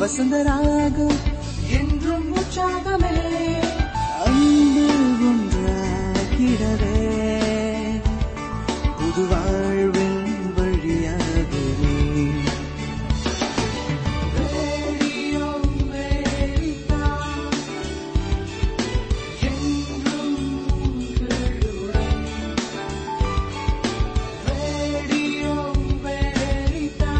வசந்தராகம் என்றும் உற்சாகமே அன்பு ஒன்றாகிடவே புது வாழ்வின் வழியாகவே ரேடியோ அமெரிக்கா, என்றும் உங்களுடன். ரேடியோ அமெரிக்கா,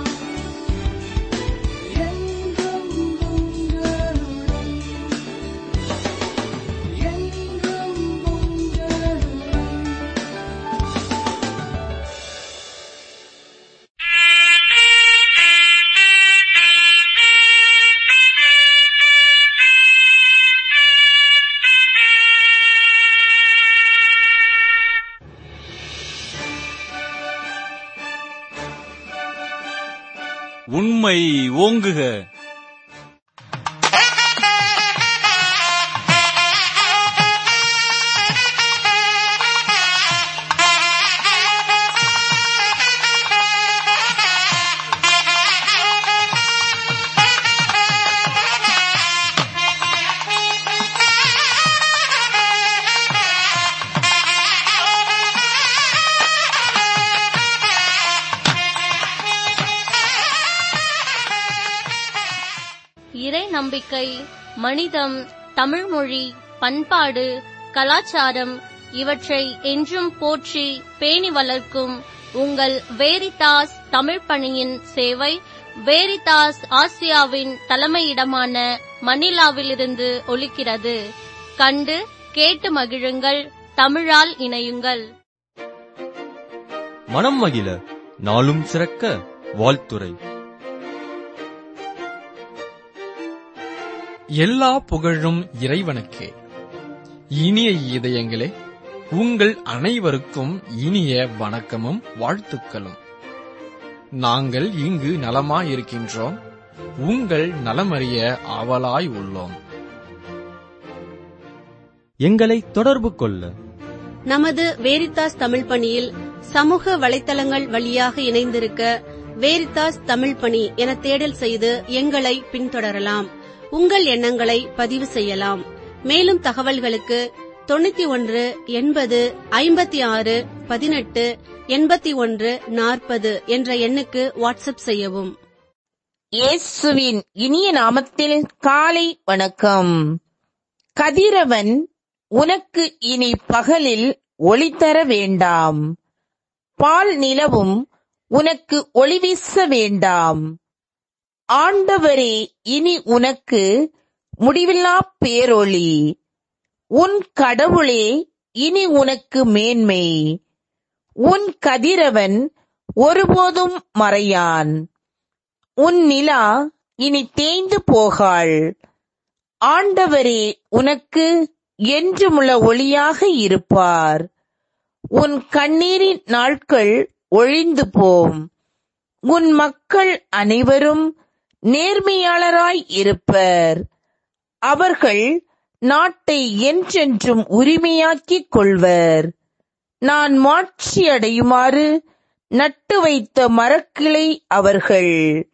என்றும் உங்களுடன். என்றும் உங்களுடன். உண்மை ஓங்குக இறை நம்பிக்கை மனிதம் தமிழ்மொழி பண்பாடு கலாச்சாரம் இவற்றை என்றும் போற்றி பேணி வளர்க்கும் உங்கள் வேரிதாஸ் தமிழ் பணியின் சேவை வேரிதாஸ் ஆசியாவின் தலைமையிடமான மணிலாவிலிருந்து ஒலிக்கிறது கண்டு கேட்டு மகிழுங்கள் தமிழால் இணையுங்கள் மனம் மகிழ நாளும் சிறக்க வாழ்த்துரை எல்லா புகழும் இறைவனுக்கே இனிய இதயங்களே உங்கள் அனைவருக்கும் இனிய வணக்கமும் வாழ்த்துக்களும் நாங்கள் இங்கு நலமாயிருக்கின்றோம் உங்கள் நலமறிய ஆவலாய் உள்ளோம் எங்களை தொடர்பு கொள்ள நமது வேரித்தாஸ் தமிழ் பணியில் சமூக வலைத்தளங்கள் வழியாக இணைந்திருக்க வேரித்தாஸ் தமிழ் பணி என தேடல் செய்து எங்களை பின்தொடரலாம் உங்கள் எண்ணங்களை பதிவு செய்யலாம் மேலும் தகவல்களுக்கு தொண்ணூத்தி ஒன்று எண்பது ஐம்பத்தி ஆறு பதினெட்டு எண்பத்தி ஒன்று நாற்பது என்ற எண்ணுக்கு வாட்ஸ்அப் செய்யவும் இயேசுவின் இனிய நாமத்தில் காலை வணக்கம் கதிரவன் உனக்கு இனி பகலில் ஒளி தர வேண்டாம் பால் நிலவும் உனக்கு ஒளி வீச வேண்டாம் ஆண்டவரே இனி உனக்கு முடிவில்லா பேரொளி உன் கடவுளே இனி உனக்கு மேன்மை உன் கதிரவன் ஒருபோதும் மறையான் உன் நிலா இனி தேய்ந்து போகாள் ஆண்டவரே உனக்கு என்றுமுள்ள ஒளியாக இருப்பார் உன் கண்ணீரின் நாட்கள் ஒழிந்து போம் உன் மக்கள் அனைவரும் நேர்மையாளராய் இருப்பர் அவர்கள் நாட்டை என்றென்றும் உரிமையாக்கிக் கொள்வர் நான் மாட்சி அடையுமாறு நட்டு வைத்த மரக்கிளை அவர்கள்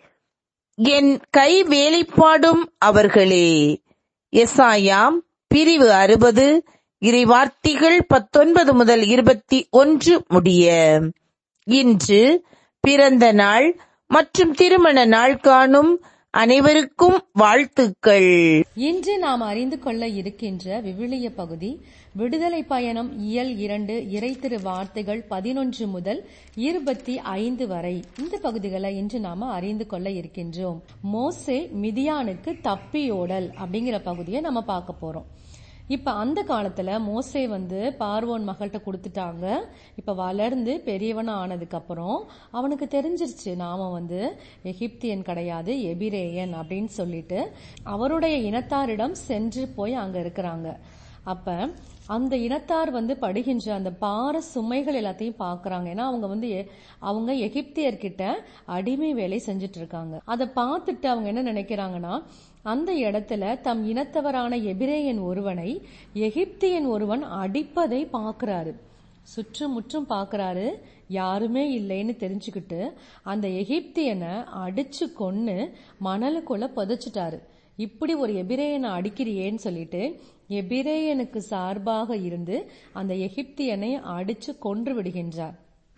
என் கை வேலைப்பாடும் அவர்களே எசாயாம் பிரிவு அறுபது இறைவார்த்தைகள் பத்தொன்பது முதல் இருபத்தி ஒன்று முடிய இன்று பிறந்த நாள் மற்றும் திருமண நாள் காணும் அனைவருக்கும் வாழ்த்துக்கள் இன்று நாம் அறிந்து கொள்ள இருக்கின்ற விவிலிய பகுதி விடுதலை பயணம் இயல் இரண்டு இறைத்திரு வார்த்தைகள் பதினொன்று முதல் இருபத்தி ஐந்து வரை இந்த பகுதிகளை இன்று நாம அறிந்து கொள்ள இருக்கின்றோம் மோசே மிதியானுக்கு தப்பியோடல் அப்படிங்கிற பகுதியை நம்ம பார்க்க போறோம் இப்ப அந்த காலத்துல மோசே வந்து பார்வோன் மகள்கிட்ட கொடுத்துட்டாங்க இப்ப வளர்ந்து பெரியவனா ஆனதுக்கு அப்புறம் அவனுக்கு தெரிஞ்சிருச்சு நாம வந்து எகிப்தியன் கிடையாது எபிரேயன் அப்படின்னு சொல்லிட்டு அவருடைய இனத்தாரிடம் சென்று போய் அங்க இருக்கிறாங்க அப்ப அந்த இனத்தார் வந்து படுகின்ற அந்த பார சுமைகள் எல்லாத்தையும் பாக்குறாங்க ஏன்னா அவங்க வந்து எ- அவங்க எகிப்தியர்கிட்ட அடிமை வேலை செஞ்சுட்டு இருக்காங்க அதை பார்த்துட்டு அவங்க என்ன நினைக்கிறாங்கன்னா அந்த இடத்துல தம் இனத்தவரான எபிரேயன் ஒருவனை எகிப்தியன் ஒருவன் அடிப்பதை பார்க்கறாரு சுற்றும் முற்றும் பார்க்கறாரு யாருமே இல்லைன்னு தெரிஞ்சுக்கிட்டு அந்த எகிப்தியனை அடிச்சு கொன்னு மணலுக்குள்ள புதைச்சிட்டாரு இப்படி ஒரு எபிரேயனை அடிக்கிறியேன்னு சொல்லிட்டு எபிரேயனுக்கு சார்பாக இருந்து அந்த எகிப்தியனை அடிச்சு கொன்று விடுகின்றார்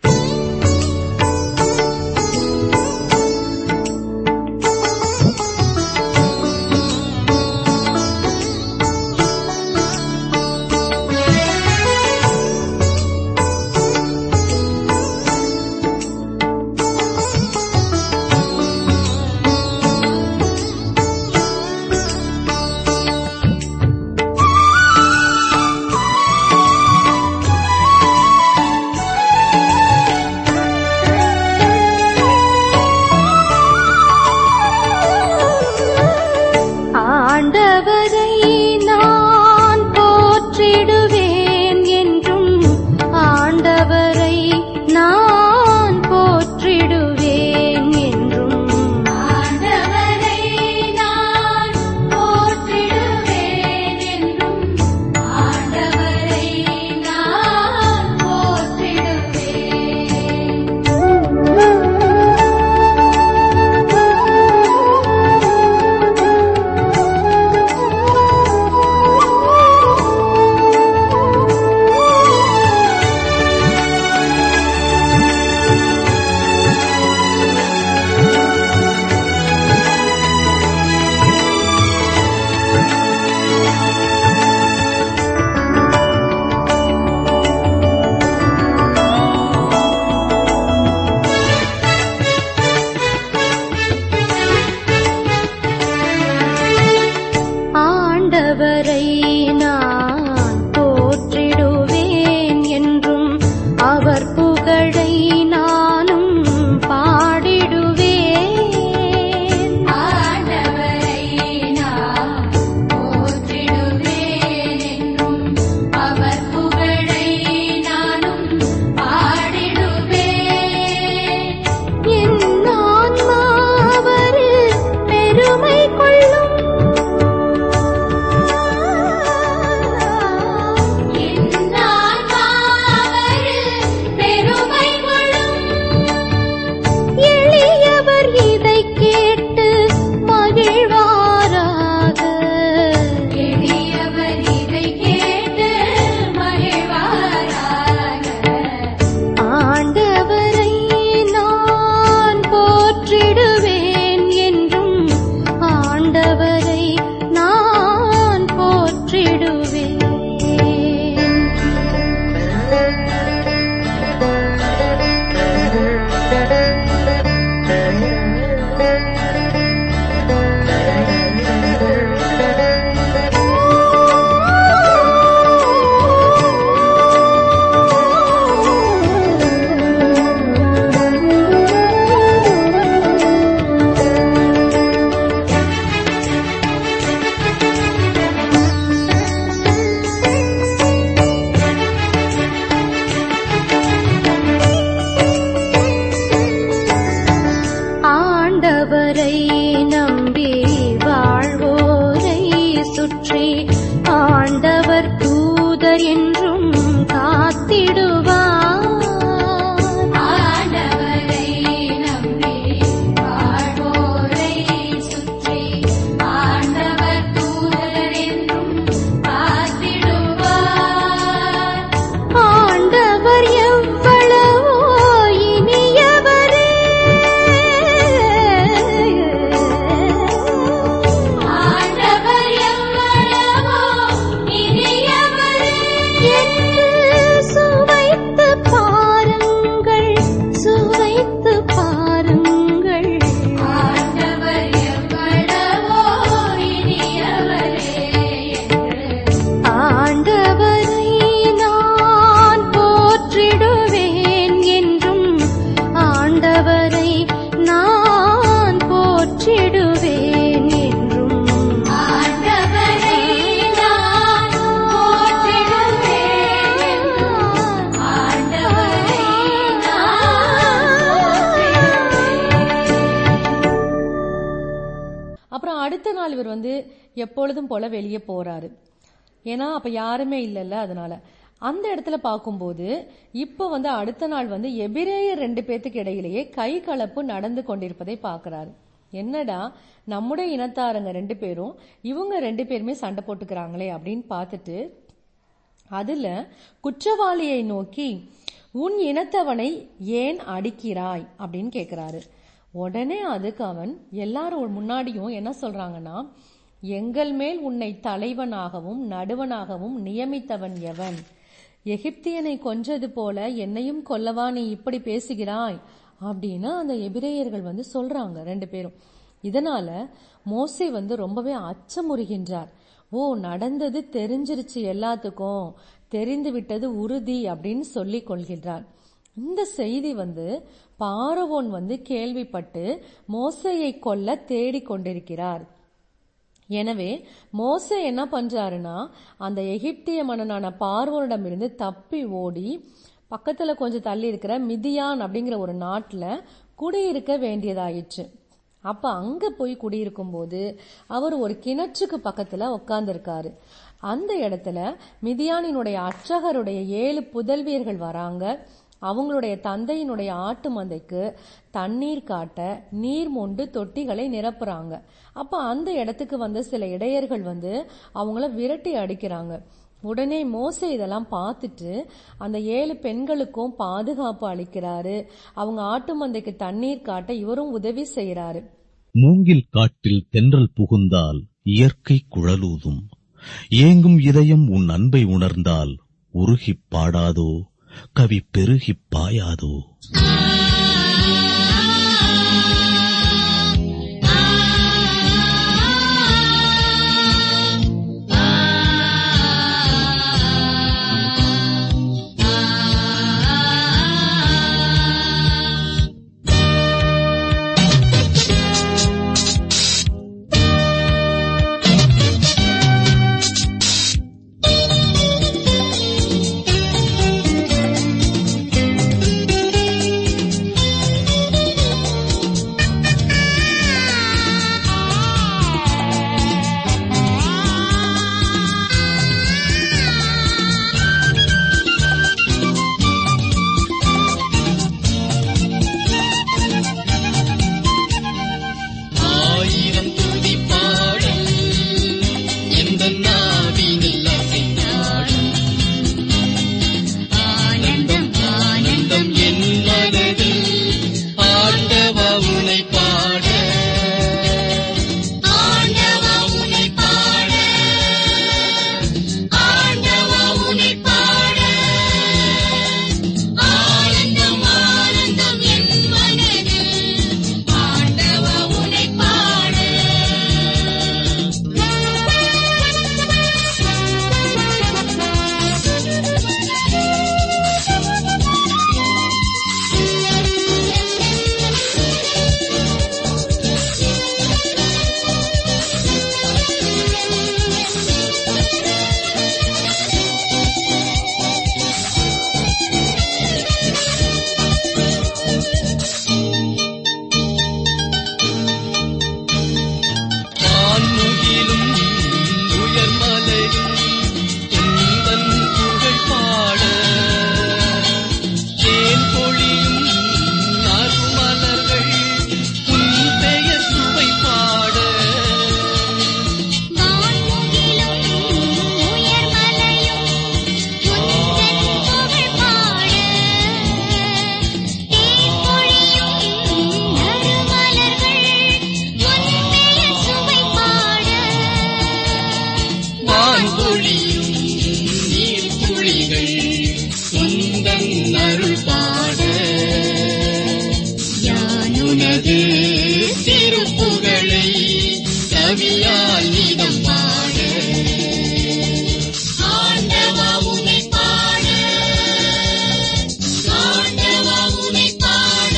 ஆண்டவரை நான் போற்றிடுவேன் என்றும் ஆண்டவரை நான் போற்றிடுவேன் என்றும் ஆண்டவரை நான் போற்றிடுவேன் என்றும் ஆண்டவரை நான் ஆண்டவரை நான் போற்றிடுவேன் என்றும் அவர் புகழை நானும் பாடிடுவேன் ஆண்டவரை நான் போற்றிடுவேன் என்றும் அவர் புகழை நானும் பாடிடுவேன் என் ஆன்மாவரில் பெருமை கொள்ளும் பெருமை கொள்ளும் எளியவர் இதை கேட்டு மகிழ்வாராக எளியவர் இதை கேட்டு மகிழ்வாராக ஆண்டவரை நான் போற்றிடுவேன் என்றும் ஆண்டவரை நான் போற்றிடுவேன் ஆண்டவரை நம்பி வாழ்வோரை சுற்றி ஆண்டவர் தூதர் என்றும் காத்திடுவார் ஆண்டவரை நம்பி வாழ்வோரை சுற்றி ஆண்டவர் தூதர் என்றும் காத்திடுவார் ஆண்டவர் எவ்வளவோ இனியவரே ஆண்டவர் எவ்வளவோ இனியவரே என்று சுவைத்து பாருங்கள் சுவைத்து பாருங்கள் ஆண்டவர் எவ்வளவோ இனியவரே ஆண்டவரை நான் போற்றிடுவேன் என்றும் ஆண்டவரை நான் போற்றிடுவேன் என்றும் ஆண்டவரை நான் போற்றிடுவேன் என்றும் ஆண்டவரை அப்புறம் அடுத்த நாள் இவர் வந்து எப்பொழுதும் போல வெளியே போறாரு ஏன்னா அப்ப யாருமே இல்லைல்ல அதனால அந்த இடத்துல பார்க்கும்போது இப்ப வந்து அடுத்த நாள் வந்து எபிரேயர் ரெண்டு பேத்துக்கு இடையிலேயே கை கலப்பு நடந்து கொண்டிருப்பதை பார்க்கறாரு என்னடா நம்முடைய இனத்தாருங்க ரெண்டு பேரும் இவங்க ரெண்டு பேருமே சண்டை போட்டுக்கிறாங்களே அப்படின்னு பார்த்துட்டு அதுல குற்றவாளியை நோக்கி உன் இனத்தவனை ஏன் அடிக்கிறாய் அப்படின்னு கேக்குறாரு உடனே அதுக்கு அவன் எல்லாரும் முன்னாடியும் என்ன சொல்றாங்கன்னா எங்கள் மேல் உன்னை தலைவனாகவும் நடுவனாகவும் நியமித்தவன் எவன் எகிப்தியனை கொன்றது போல என்னையும் கொல்லவா நீ இப்படி பேசுகிறாய் அப்படின்னு அந்த எபிரேயர்கள் வந்து சொல்றாங்க ரெண்டு பேரும் இதனால மோசே வந்து ரொம்பவே அச்சமுறுகின்றார் ஓ நடந்தது தெரிஞ்சிருச்சு எல்லாத்துக்கும் தெரிந்து விட்டது உறுதி அப்படின்னு சொல்லிக் கொள்கின்றார் இந்த செய்தி வந்து பாரவோன் வந்து கேள்விப்பட்டு மோசையை கொல்ல தேடிக் கொண்டிருக்கிறார் எனவே மோசே என்ன பண்றாருன்னா அந்த எகிப்திய மன்னனான பார்வோனிடமிருந்து தப்பி ஓடி பக்கத்துல கொஞ்சம் தள்ளி இருக்கிற மிதியான் அப்படிங்கிற ஒரு நாட்டுல குடியிருக்க வேண்டியதாயிற்று அப்ப அங்க போய் குடியிருக்கும் போது அவர் ஒரு கிணற்றுக்கு பக்கத்துல உட்கார்ந்திருக்காரு அந்த இடத்துல மிதியானினுடைய அர்ச்சகருடைய ஏழு புதல்வியர்கள் வராங்க அவங்களுடைய தந்தையினுடைய ஆட்டு மந்தைக்கு தண்ணீர் காட்ட நீர் மொண்டு தொட்டிகளை நிரப்புறாங்க அப்ப அந்த இடத்துக்கு வந்த சில இடையர்கள் வந்து அவங்கள விரட்டி அடிக்கிறாங்க உடனே மோசே இதெல்லாம் பார்த்துட்டு அந்த ஏழு பெண்களுக்கும் பாதுகாப்பு அளிக்கிறாரு அவங்க ஆட்டு மந்தைக்கு தண்ணீர் காட்ட இவரும் உதவி செய்யறாரு மூங்கில் காட்டில் தென்றல் புகுந்தால் இயற்கை குழலூதும் ஏங்கும் இதயம் உன் அன்பை உணர்ந்தால் உருகிப் பாடாதோ கவி பெருகிப் பாயாதோ ஆயிரம் துதி பாடும் எந்த நாவினில் அசைந்தாடும் ஆனந்தம் ஆனந்தம் என் மனதில் ஆண்டவா உனை பாட ஆண்டவா உனை பாட ஆண்டவா உனை பாட ஆனந்தம் ஆனந்தம் என் மனதில் ஆண்டவா உனை பாட வான்முகிலும் உயர்மலையும் உந்தன் புகழ் பாட தேன் பொழியும் நறுமலர்கள் உன் பெயர் சுவை பாட வான்முகிலும் உயர்மலையும் உந்தன் புகழ் பாட தேன்பொழியும் நறுமலர்கள் உன் பெயர் சுவை பாட வான்பொழியும் நீர் துளிகள் உந்தன் அருள் பாட யானுனது திருப்புகழை கவியால் நீதம் பாட ஆண்டவா உனை பாட ஆண்டவா உனை பாட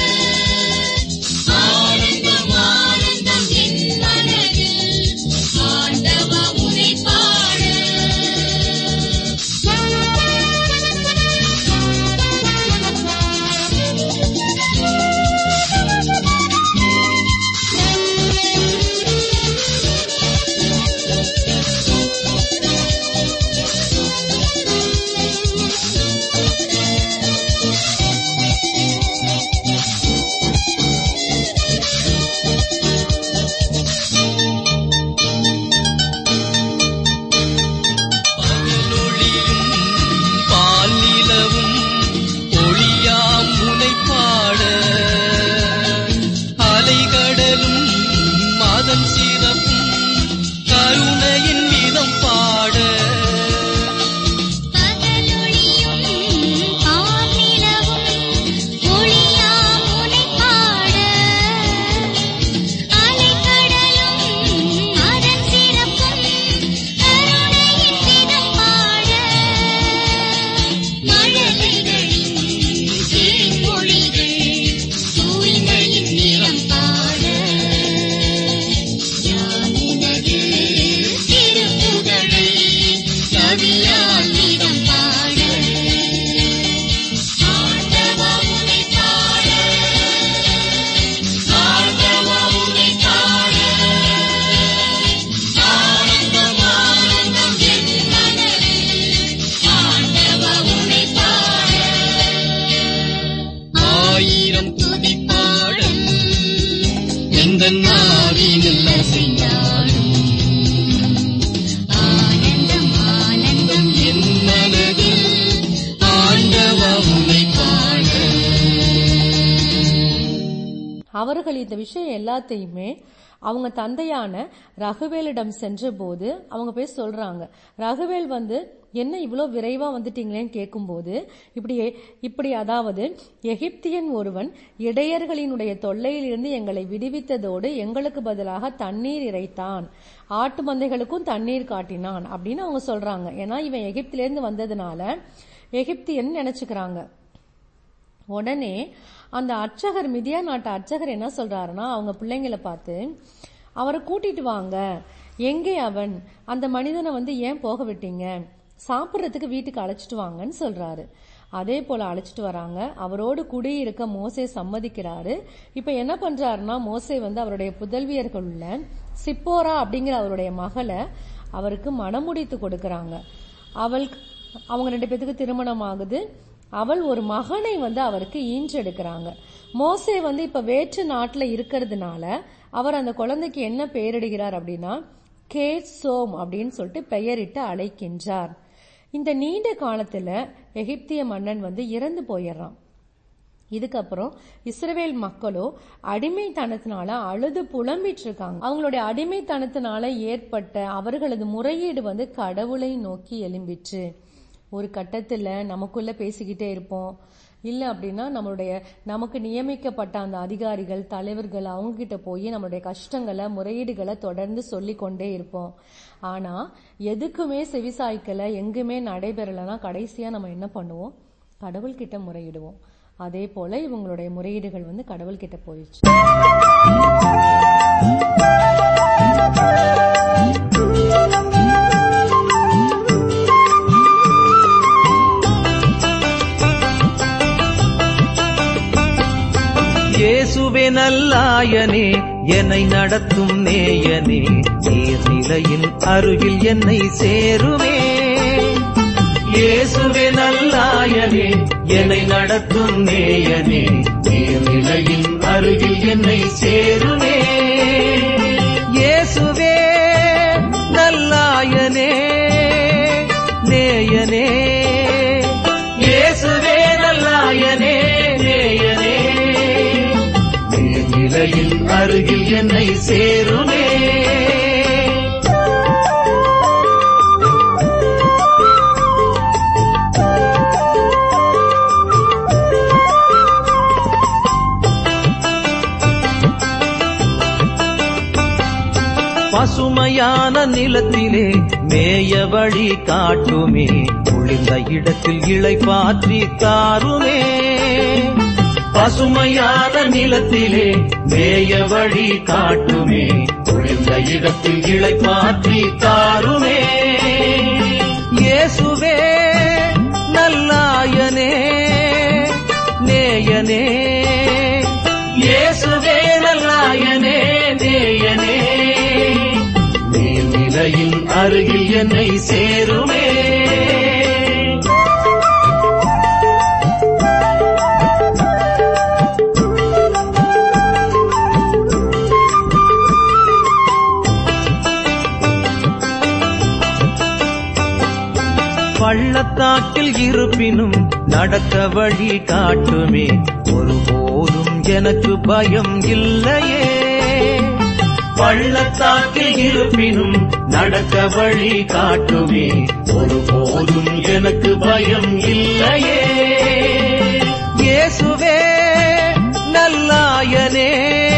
ஆனந்தம் ஆனந்தம் என் மனதில் ஆண்டவா உனை பாட கவியால் கீதம் பாட ஆண்டவா உனை பாட ஆண்டவா உனை பாட ஆனந்தம் ஆனந்தம் என் மனதில் ஆண்டவா உனை பாட ஆயிரம் துதி பாடும் எந்த நாவினில் அசைந்தாடும் ஆனந்தம் ஆனந்தம் என் மனதில் ஆண்டவா உனை பாட அவர்கள் இந்த விஷயம் எல்லாத்தையுமே அவங்க தந்தையான ரகுவேலிடம் சென்றபோது அவங்க போய் சொல்றாங்க ரகுவேல் வந்து என்ன இவ்வளோ விரைவா வந்துட்டீங்களேன்னு கேட்கும்போது இப்படி இப்படி அதாவது எகிப்தியன் ஒருவன் இடையர்களினுடைய தொல்லையிலிருந்து எங்களை விடுவித்ததோடு எங்களுக்கு பதிலாக தண்ணீர் இறைத்தான் ஆட்டு மந்தைகளுக்கும் தண்ணீர் காட்டினான் அப்படின்னு அவங்க சொல்றாங்க ஏன்னா இவன் எகிப்திலேருந்து வந்ததுனால எகிப்தியன் நினைச்சுக்கிறாங்க உடனே அந்த அர்ச்சகர் மிதியா நாட்டு அர்ச்சகர் என்ன சொல்றாருன்னா அவங்க பிள்ளைங்களை பார்த்து அவரை கூட்டிட்டு வாங்க எங்கே அவன் அந்த மனிதனை வந்து ஏன் போக விட்டீங்க சாப்பிட்றதுக்கு வீட்டுக்கு அழைச்சிட்டு வாங்கன்னு சொல்றாரு அதே போல அழைச்சிட்டு வராங்க அவரோடு குடியிருக்க மோசே சம்மதிக்கிறாரு இப்ப என்ன பண்றாருன்னா மோசே வந்து அவருடைய புதல்வியர்கள் உள்ள சிப்போரா அப்படிங்கிற அவருடைய மகளை அவருக்கு மணமுடித்து கொடுக்கறாங்க அவள் அவங்க ரெண்டு பேத்துக்கு திருமணம் ஆகுது அவள் ஒரு மகனை வந்து அவருக்கு ஈன்றெடுக்கிறாங்க மோசே வந்து இப்ப வேற்று நாட்டுல இருக்கிறதுனால அவர் அந்த குழந்தைக்கு என்ன பெயரிடுகிறார் அப்படின்னா கே சோம் அப்படின்னு சொல்லிட்டு பெயரிட்டு அழைக்கின்றார் இந்த நீண்ட காலத்துல எகிப்திய மன்னன் வந்து இறந்து போயிடுறான் இதுக்கப்புறம் இஸ்ரவேல் மக்களோ அடிமைத்தனத்தினால அழுது புலம்பிட்டு இருக்காங்க அவங்களுடைய அடிமைத்தனத்தினால ஏற்பட்ட அவர்களது முறையீடு வந்து கடவுளை நோக்கி எழும்பிற்று ஒரு கட்டத்துல நமக்குள்ள பேசிக்கிட்டே இருப்போம் இல்ல அப்படின்னா நம்மளுடைய நமக்கு நியமிக்கப்பட்ட அந்த அதிகாரிகள் தலைவர்கள் அவங்க கிட்ட போய் நம்மளுடைய கஷ்டங்களை முறையீடுகளை தொடர்ந்து சொல்லி கொண்டே இருப்போம் ஆனா எதுக்குமே செவிசாய்க்கல எங்குமே நடைபெறலைன்னா கடைசியா நம்ம என்ன பண்ணுவோம் கடவுள்கிட்ட முறையிடுவோம் அதே போல இவங்களுடைய முறையீடுகள் வந்து கடவுள்கிட்ட போயிடுச்சு இயேசுவே நல்லாயனே என்னை நடத்தும் நேயனே நீர்நிலையின் அருகில் என்னை சேருமே இயேசுவே நல்லாயனே என்னை நடத்தும் நேயனே நீர்நிலையின் அருகில் என்னை சேருமே இயேசுவே நல்லாயனே நேயனே இயேசுவே நல்லாயனே நேயனே நிலையில் அருகில் என்னை சேருமே பசுமையான நிலத்திலே மேய வழி காட்டுமே குளிர்ந்த இடத்தில் இளை பாற்றி தாருமே பசுமையான நிலத்திலே மேய வழி காட்டுமே குளிர்ந்த இடத்தில் இளை பாற்றி தாருமே இயேசுவே நல்லாயனே நேயனே இயேசுவே நல்லாயனே நேயனே நீர்நிலையின் அருகில் என்னை சேருமே பள்ளத்தாக்கில் இருப்பினும் நடக்க வழி காட்டுமே ஒருபோதும் எனக்கு பயம் இல்லையே பள்ளத்தாக்கில் இருப்பினும் நடக்க வழி காட்டுமே ஒருபோதும் எனக்கு பயம் இல்லையே இயேசுவே நல்லாயனே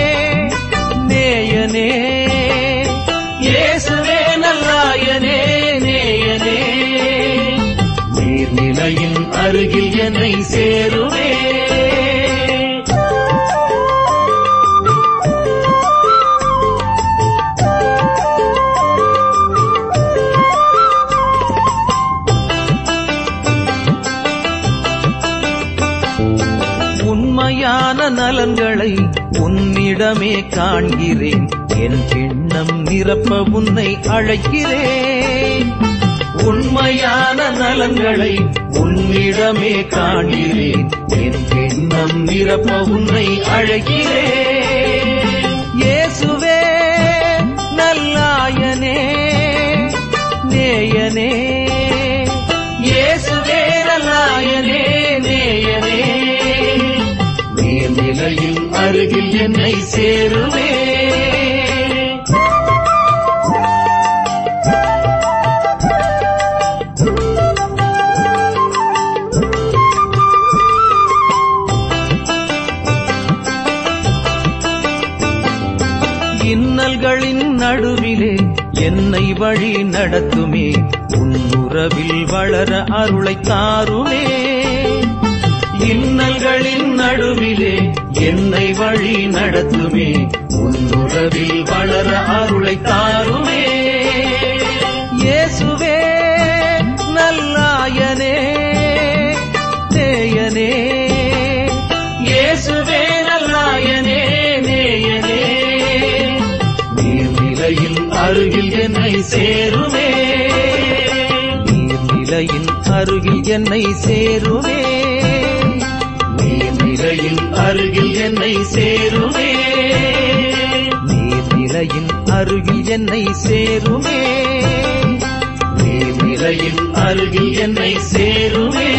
நேயனே இயேசுவே நல்லாயனே நேயனே நீர்நிலையின் அருகில் என்னை சேருவே நலன்களை உன்னிடமே காண்கிறேன் என் எண்ணம் நிரப்ப உன்னை அழைக்கிறேன் உண்மையான நலன்களை உன்னிடமே காண்கிறேன் என் எண்ணம் நிரப்ப உன்னை அழைக்கிறேன் இயேசுவே நல்லாயனே நேயனே இயேசுவே நல்லாயனே நேயனே நீர்நிலையில் அருகில் என்னை சேருவே இன்னல்களின் நடுவிலே என்னை வழி நடத்துமே உன்னுறவில் வளர அருளை தாருமே இன்னல்களின் நடுவிலே என்னை வழி நடத்துமே உன்னுறவில் வளர அருளை தாருமே இயேசுவே நல்லாயனே நேயனே இயேசுவே நல்லாயனே நேயனே நீர்நிலையில் அருகில் என்னை சேருமே நீர்நிலையின் அருகில் என்னை சேருமே நீர்நிலையின் அருகில் என்னை சேருமே நீர்நிலையின் அருகில் என்னை சேருமே நீர்நிலையின் அருகில் என்னை சேருமே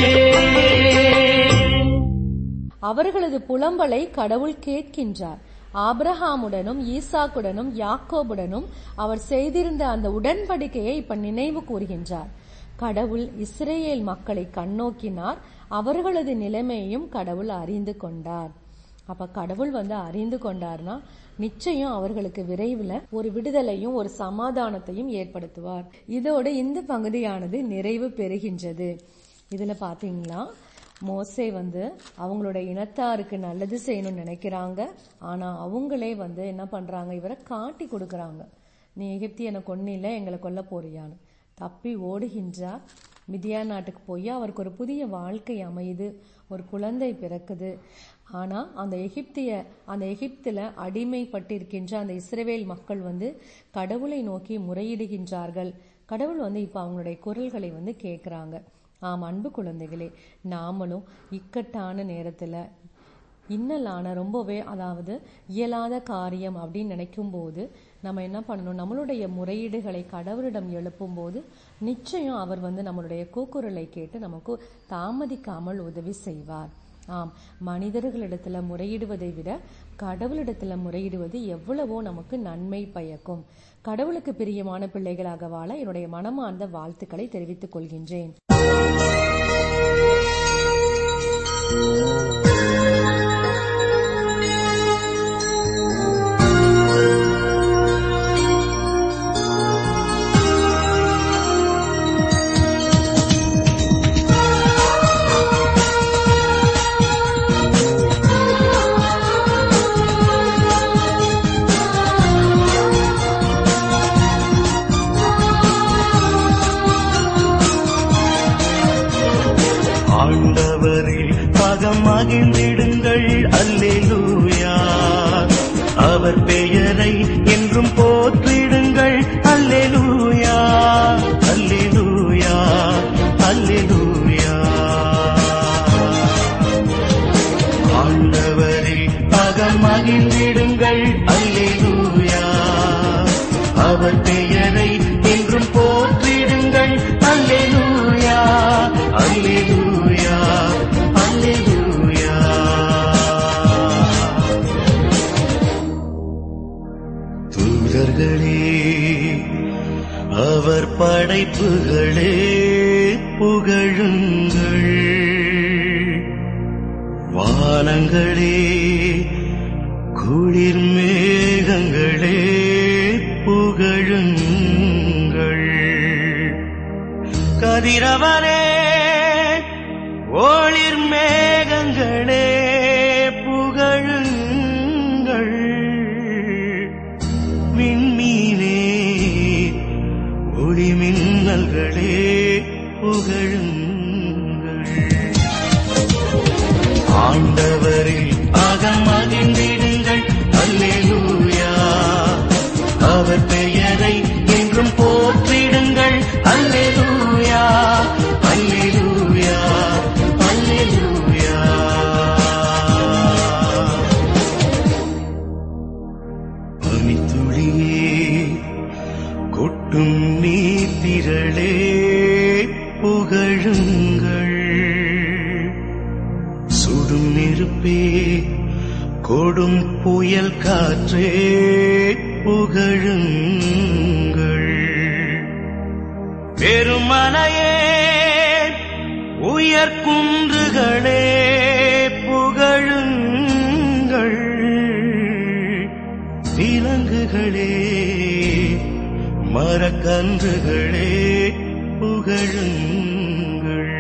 அவர்களது புலம்பலை கடவுள் கேட்கின்றார் ஆபிரஹாமுடனும் ஈசாக்குடனும் யாக்கோபுடனும் அவர் செய்திருந்த அந்த உடன்படிக்கையை இப்ப நினைவு கூறுகின்றார் கடவுள் இஸ்ரேல் மக்களை கண்ணோக்கினார் அவர்களது நிலைமையையும் கடவுள் அறிந்து கொண்டார் அப்ப கடவுள் வந்து அறிந்து கொண்டார்னா நிச்சயம் அவர்களுக்கு விரைவில் ஒரு விடுதலையும் ஒரு சமாதானத்தையும் ஏற்படுத்துவார் இதோடு இந்த பகுதியானது நிறைவு பெறுகின்றது இதுல பாத்தீங்களா மோசே வந்து அவங்களோட இனத்தாருக்கு நல்லது செய்யணும்னு நினைக்கிறாங்க ஆனா அவங்களே வந்து என்ன பண்றாங்க இவரை காட்டி கொடுக்கறாங்க நீ எகிப்தியனை கொன்னில எங்களை கொல்ல போறியான்னு தப்பி ஓடுகின்றார் மிதியா நாட்டுக்கு போய் அவருக்கு ஒரு புதிய வாழ்க்கை அமையுது ஒரு குழந்தை பிறக்குது ஆனா அந்த எகிப்திய அந்த எகிப்துல அடிமைப்பட்டிருக்கின்ற அந்த இஸ்ரவேல் மக்கள் வந்து கடவுளை நோக்கி முறையிடுகின்றார்கள் கடவுள் வந்து இப்ப அவங்களுடைய குரல்களை வந்து கேட்கறாங்க ஆம் அன்பு குழந்தைகளே நாமளும் இக்கட்டான நேரத்துல இன்னலான ரொம்பவே அதாவது இயலாத காரியம் அப்படின்னு நினைக்கும் போது நம்ம என்ன பண்ணணும் நம்மளுடைய முறையீடுகளை கடவுளிடம் எழுப்பும் போது நிச்சயம் அவர் வந்து நம்மளுடைய கூக்குரலை கேட்டு நமக்கு தாமதிக்காமல் உதவி செய்வார் ஆம் மனிதர்களிடத்துல முறையிடுவதை விட கடவுளிடத்துல முறையிடுவது எவ்வளவோ நமக்கு நன்மை பயக்கும் கடவுளுக்கு பிரியமான பிள்ளைகளாக வாழ என்னுடைய மனமார்ந்த வாழ்த்துக்களை தெரிவித்துக் கொள்கின்றேன் ஆண்டவரில் பகம் மகிழ்ந்திடுங்கள் அல்லேலூயா அவர் பெயரை என்றும் போற்றிடுங்கள் அல்லேலூயா அல்லேலூயா அல்லேலூயா ஆண்டவரில் பகம் மகிழ்ந்திடுங்கள் அல்லேலூயா அவர் பெயரை என்றும் போற்றிடுங்கள் அல்லேலூயா அல்லேலூயா அல்லேலூயா தூதர்களே அவர் படைப்புகளே புகழுங்கள் வானங்களே குளிர் மேகங்களே புகழுங்கள் கதிரவனே ஒளிர் மேகங்களே புகழுங்கள் விண்மீனே ஒளி மின்னல்களே புகழுங்கள் ஆண்டவரில் ஆக அகம் மகிழ்ந்திடுங்கள் அல்லேலூயா அவர் பெயரை என்றும் போற்றிடுங்கள் அல்லேலூயா அல்லேலூயா அல்லேலூயா பனித்துளியே கொட்டும் நீத்திரளே புகழுங்கள் சுடும் நெருப்பே கொடும் புயல் காற்றே புகழுங்கள் பெருமனையே உயர்குன்றுகளே புகழுங்கள் விலங்குகளே மரக்கன்றுகளே புகழுங்கள்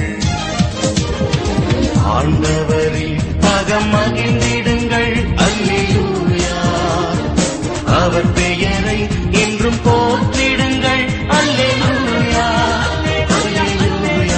ஆண்டவரில் பகம் மகிழ்ந்திடுங்கள் அல்லேலூயா அவர் பெயரை என்றும் போற்றிடுங்கள் அல்லேலூயா அல்லேலூயா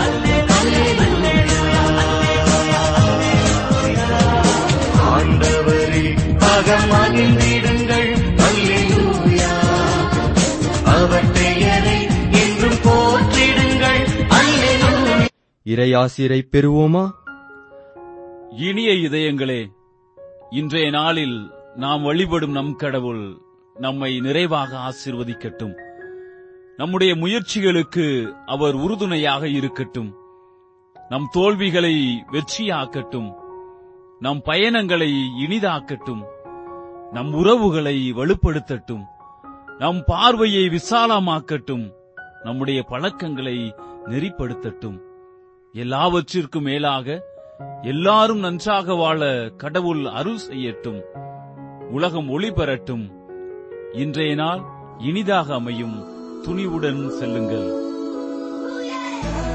ஆண்டவரில் பகம் மகிழ்ந்திடுங்கள் அல்லேலூயா அவர் பெயரை என்றும் போற்றிடுங்கள் அல்லேலூயா இறையாசிரை பெறுவோமா இனிய இதயங்களே இன்றைய நாளில் நாம் வழிபடும் நம் கடவுள் நம்மை நிறைவாக ஆசீர்வதிக்கட்டும் நம்முடைய முயற்சிகளுக்கு அவர் உறுதுணையாக இருக்கட்டும் நம் தோல்விகளை வெற்றியாக்கட்டும் நம் பயணங்களை இனிதாக்கட்டும் நம் உறவுகளை வலுப்படுத்தட்டும் நம் பார்வையை விசாலமாக்கட்டும் நம்முடைய பழக்கங்களை நெறிப்படுத்தட்டும் எல்லாவற்றிற்கும் மேலாக எல்லாரும் நன்றாக வாழ கடவுள் அருள் செய்யட்டும் உலகம் ஒளி பெறட்டும் இன்றைய நாள் இனிதாக அமையும் துணிவுடன் செல்லுங்கள்